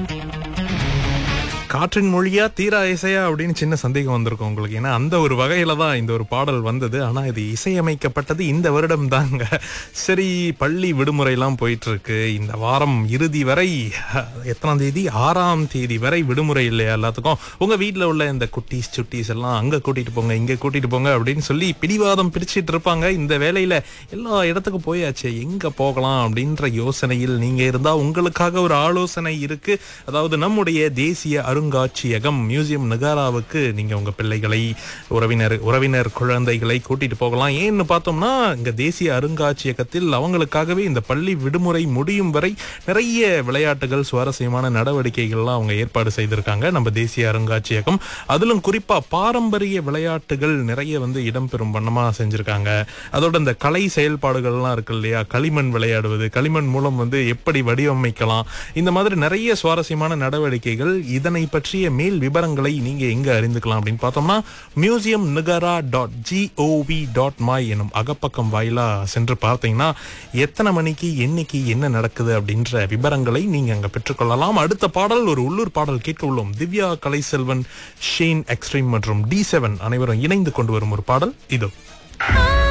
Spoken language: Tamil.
காற்றின் மொழியா தீரா இசையா அப்படின்னு சின்ன சந்தேகம் வந்திருக்கும் உங்களுக்கு ஏன்னா அந்த ஒரு வகையில தான் இந்த ஒரு பாடல் வந்தது ஆனா இது இசையமைக்கப்பட்டது இந்த வருடம் தாங்க சரி பள்ளி விடுமுறை எல்லாம் போயிட்டு இருக்கு இந்த வாரம் இறுதி வரை எத்தனாம் தேதி ஆறாம் தேதி வரை விடுமுறை இல்லையா எல்லாத்துக்கும் உங்க வீட்ல உள்ள இந்த குட்டீஸ் சுட்டீஸ் எல்லாம் அங்க கூட்டிட்டு போங்க இங்க கூட்டிட்டு போங்க அப்படின்னு சொல்லி பிடிவாதம் பிரிச்சிட்டு இருப்பாங்க இந்த வேலையில எல்லா இடத்துக்கும் போயாச்சு எங்க போகலாம் அப்படின்ற யோசனையில் நீங்க இருந்தா உங்களுக்காக ஒரு ஆலோசனை இருக்கு அதாவது நம்முடைய தேசிய அருங்காட்சியகம் மியூசியம் நகாராவுக்கு நீங்க உங்க பிள்ளைகளை உறவினர் உறவினர் குழந்தைகளை கூட்டிட்டு போகலாம் ஏன்னு பார்த்தோம்னா இங்க தேசிய அருங்காட்சியகத்தில் அவங்களுக்காகவே இந்த பள்ளி விடுமுறை முடியும் வரை நிறைய விளையாட்டுகள் சுவாரஸ்யமான நடவடிக்கைகள்லாம் அவங்க ஏற்பாடு செய்திருக்காங்க நம்ம தேசிய அருங்காட்சியகம் அதிலும் குறிப்பா பாரம்பரிய விளையாட்டுகள் நிறைய வந்து இடம்பெறும் வண்ணமா செஞ்சிருக்காங்க அதோட இந்த கலை செயல்பாடுகள்லாம் இருக்கு இல்லையா களிமண் விளையாடுவது களிமண் மூலம் வந்து எப்படி வடிவமைக்கலாம் இந்த மாதிரி நிறைய சுவாரஸ்யமான நடவடிக்கைகள் இதனை பற்றிய மேல் விவரங்களை நீங்க எங்க அறிந்துக்கலாம் அப்படின்னு பார்த்தோம்னா museum Negara dot gov dot my எனும் அகப்பக்கம் வாயிலா சென்று பார்த்தீங்கன்னா எத்தனை மணிக்கு என்னைக்கு என்ன நடக்குது அப்படின்ற விவரங்களை நீங்க அங்க பெற்றுக்கொள்ளலாம் அடுத்த பாடல் ஒரு உள்ளூர் பாடல் கேட்க உள்ளோம் திவ்யா கலைசெல்வன் ஷேன் எக்ஸ்ட்ரீம் மற்றும் டி செவன் அனைவரும் இணைந்து கொண்டு வரும் ஒரு பாடல் இதோ ஆ